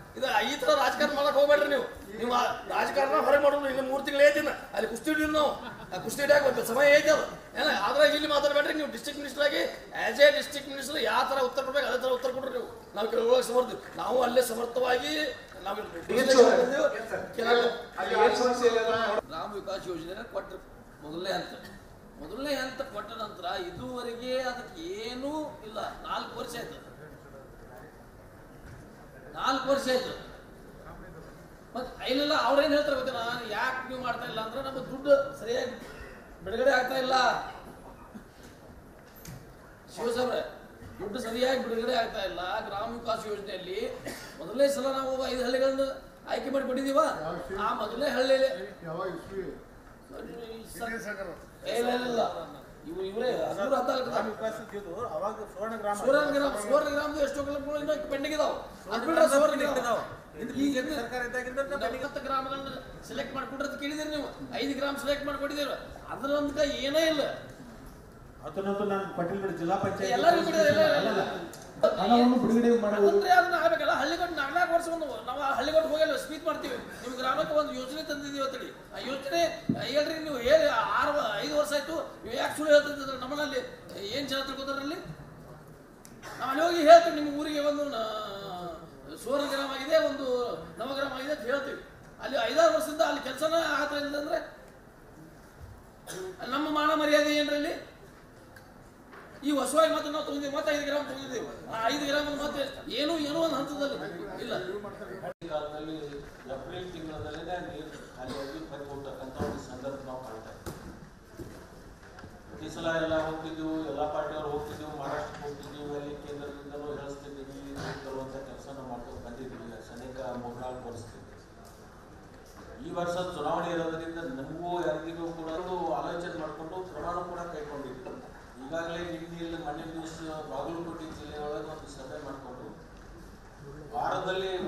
ಇದು ಈ ತರ ರಾಜಕಾರಣ ಮಾಡಕ್ ಹೋಗ್ಬೇಡ್ರಿ ನೀವು ನೀವು ಆ ರಾಜಕಾರಣ ಹೊರಗೆ ಮಾಡೋದು ಈಗ ಮೂರು ತಿಂಗಳು ಐತಿನ ಅಲ್ಲಿ ಕುಸ್ತಿ ಹಿಡಿಯೋದು ನಾವು ಆ ಕುಸ್ತಿ ಹಿಡಿಯಾಕ ಒಂದು ಸಮಯ ಐತಿ ಅದು ಏನ ಆದ್ರೆ ಇಲ್ಲಿ ಮಾತಾಡ್ಬೇಡ್ರಿ ನೀವು ಡಿಸ್ಟ್ರಿಕ್ಟ್ ಮಿನಿಸ್ಟರ್ ಆಗಿ ಆಸ್ ಎ ಡಿಸ್ಟ್ರಿಕ್ಟ್ ಮಿನಿಸ್ಟರ್ ಯಾವ ತರ ಉತ್ತರ ಕೊಡ್ಬೇಕು ಅದೇ ತರ ಉತ್ತರ ಕೊಡ್ರಿ ನೀವು ನಾವು ಕೇಳುವಾಗ ಸಮರ್ಥ ನಾವು ಅಲ್ಲೇ ಸಮರ್ಥವಾಗಿ ನಾವು ಕೇಳಲ್ಲ. ಅಲ್ಲಿ ಏನ್ ಸಮಸ್ಯೆ ಇಲ್ಲ ಅದನ್ನ ನೋಡ್- ಗ್ರಾಮ ವಿಕಾಸ್ ಯೋಜನೆ ಕೊಟ್ಟರು ಮೊದಲನೇ ಹಂತ ಮೊದಲನೇ ಹಂತ ಕೊಟ್ಟ ನಂತರ ಇದುವರೆಗೆ ಅದಕ್ಕೆ ಏನೂ ಇಲ್ಲ ನಾಲ್ಕು ವರ್ಷ ಆಯ್ತು ನಾಲ್ಕು ವರ್ಷ ಆಯ್ತು ಮತ್ತೆ ಇಲ್ಲೆಲ್ಲ ಅವ್ರೇನು ಹೇಳ್ತಾರೆ ಗೊತ್ತಾ ಯಾಕೆ ನೀವು ಮಾಡ್ತಾ ಇಲ್ಲ ಅಂದ್ರೆ ನಮ್ಮ ದುಡ್ಡು ಸರಿಯಾಗಿ ಬಿಡುಗಡೆ ಆಗ್ತಾ ಇಲ್ಲ ಶಿವಸಾಬ್ರೆ ದುಡ್ಡು ಸರಿಯಾಗಿ ಬಿಡುಗಡೆ ಆಗ್ತಾ ಇಲ್ಲ ಗ್ರಾಮ ವಿಕಾಸ್ ಯೋಜನೆಯಲ್ಲಿ ಮೊದಲನೇ ಸಲ ನಾವು ಐದು ಹಳ್ಳಿಗಳನ್ನು ಆಯ್ಕೆ ಮಾಡಿ ಕೊಟ್ಟಿದೀವ ಆ ಮೊದಲನೇ ಹಳ್ಳಿಯಲ್ಲಿ ಯಾವಾಗ ಇಸ್ವಿ ಏ, ಇಲ್ಲ ಇಲ್ಲ, ಇಲ್ಲ ಇವು ಇವರೇ ಹದಿಮೂರು ಹದಿನಾಲ್ಕು ಗ್ರಾಮ ವಿಕಾಸ ಇದ್ದಿದ್ದು ಅವಾಗ ಸುವರ್ಣ ಗ್ರಾಮ ಸುವರ್ಣ ಗ್ರಾಮ ಸುವರ್ಣ ಗ್ರಾಮದ ಎಷ್ಟೋ ಕಿಲೋಮೀಟರ್ ಇನ್ನೂ ಪೆಂಡಿಂಗ್ ಇದಾವೆ ಅದು ಬಿಟ್ರೆ ಸುವರ್ಣ ಗ್ರಾಮ ಇದು ಈಗ ಬಿಜೆಪಿ ಸರ್ಕಾರ ಇದ್ದಾಗಿಂದ ಹತ್ತು ಗ್ರಾಮಗಳನ್ನ ಸೆಲೆಕ್ಟ್ ಮಾಡ್ಕೊಟ್ರದ್ದು ಕೇಳಿದಿರಿ ನೀವು ಐದು ಗ್ರಾಮ ಸೆಲೆಕ್ಟ್ ಮಾಡ್ಕೊಟ್ಟಿದ್ದೀರ ಅದರಂತ ಏನೇ ಇಲ್ಲ ಅದನ್ನಂತೂ ನಾನು ಪಟೇಲ್ ಬಿಡಿ ಜಿಲ್ಲಾ ಪಂಚಾಯತ್ ಎಲ್ಲರಿಗೂ ಬಿಡಿ, ಎಲ್ಲ- ಎಲ್ಲ- ಹಣವನ್ನು ಬಿಡುಗಡೆ ಮಾಡುವುದು ಅಂದ್ರೆ ಅದನ್ನ ಆಗ್ಬೇಕಲ್ಲ ಹಳ್ಳಿಗಟ್ಟು ನಾಲ್ಕು ವರ್ಷ ಒಂದು ನಾವು ಆ ಹಳ್ಳಿಗಟ್ಟು ಹೋಗಲ್ಲ ಸ್ಪೀಚ್ ಮಾಡ್ತೀವಿ ನಿಮ್ಮ ಗ್ರಾಮಕ್ಕೆ ಒಂದು ಯೋಜನೆ ತಂದಿದ್ದೀವಿ ಅಂತೇಳಿ ಆ ಯೋಜನೆ ಹೇಳ್ರಿ ನೀವು ಹೇಳಿ ಆರು ಐದು ವರ್ಷ ಆಯ್ತು ನೀವು ಯಾಕೆ ಸುಳ್ಳು ಹೇಳ್ತಿದ್ರೆ ನಮ್ಮನಲ್ಲಿ ಏನ್ ಜನ ತಿಳ್ಕೊತಾರಲ್ಲಿ ನಾವು ಅಲ್ಲಿ ಹೋಗಿ ಹೇಳ್ತೀವಿ ನಿಮ್ಮ ಊರಿಗೆ ಒಂದು ನ- ಸುವರ್ಣ ಗ್ರಾಮ ಆಗಿದೆ ಒಂದು ನವಗ್ರಾಮ ಆಗಿದೆ ಅಂತ ಹೇಳ್ತೀವಿ ಅಲ್ಲಿ ಐದಾರು ವರ್ಷದಿಂದ ಅಲ್ಲಿ ಕೆಲಸನ ಆಗ್ತಾ ಇಲ್ಲ ಅಂದ್ರೆ ಅಲ್ಲಿ ನಮ್ಮ ಮಾನ ಮರ್ಯಾದೆ ಏನ್ರಿ ಅಲ್ಲಿ ಈ ಹೊಸವಾಗಿ ಮತ್ತೆ ನಾವು ತಗೊಂಡಿದ್ದೀವಿ ಮತ್ತೆ ಐದು ಗ್ರಾಮ ತಗೊಂಡಿದ್ದೀವಿ ಆ ಐದು ಗ್ರಾಮದ ಮತ್ತೆ ಏನೂ ಏನೋ ಒಂದು ಹಂತದಲ್ಲಿ ಇಲ್ಲ ಕಾಲದಲ್ಲಿ ಏಪ್ರಿಲ್ ತಿಂಗಳಲ್ಲೇ ನೀರು ಖಾಲಿಯಾಗಿ ಬರಿ ಹೋಗ್ತಕ್ಕಂಥ ಒಂದು ಸಂದರ್ಭ ನಾವು ಕಾಣ್ತಾ ಇದ್ದೀವಿ ಪ್ರತಿ ಸಲ ಎಲ್ಲ ಹೋಗ್ತಿದ್ವು ಎಲ್ಲ ಪಾರ್ಟಿಯವರು ಹೋಗ್ತಿದ್ವು ಮಹಾರಾಷ್ಟ್ರಕ್ಕೆ ಹೋಗ್ತಿದ್ವಿ ಅಲ್ಲಿ ಕೇಂದ್ರದಿಂದಲೂ ಹೇಳಿಸ್ತಿದ್ದೀವಿ ನೀರು ತರುವಂಥ ಕೆಲಸ ಮಾಡ್ಕೊಂಡು ಬಂದಿದ್ವಿ ಅನೇಕ ಮೂರ್ನಾಲ್ಕು ವರ್ಷದಿಂದ ಈ ವರ್ಷ ಚುನಾವಣೆ ಇರೋದ್ರಿಂದ ನಮಗೂ ಯಾರಿಗೂ ಕೂಡ ಒಂದು ಆಲೋಚನೆ ಮಾಡಿಕೊಂಡು ಕ್ರಮಣ ಕೂಡ ಕೈಗೊಂಡಿದ್ವಿ ಈಗಾಗಲೇ ನಿನ್ನೆ ಇಲ್ಲಿ ಮೊನ್ನೆ ದಿವಸ ಬಾಗಲಕೋಟೆ ಜಿಲ್ಲೆಯೊಳಗೆ ಒಂದು ಸಭೆ ಮಾಡಿಕೊಂಡು ವಾರದಲ್ಲಿ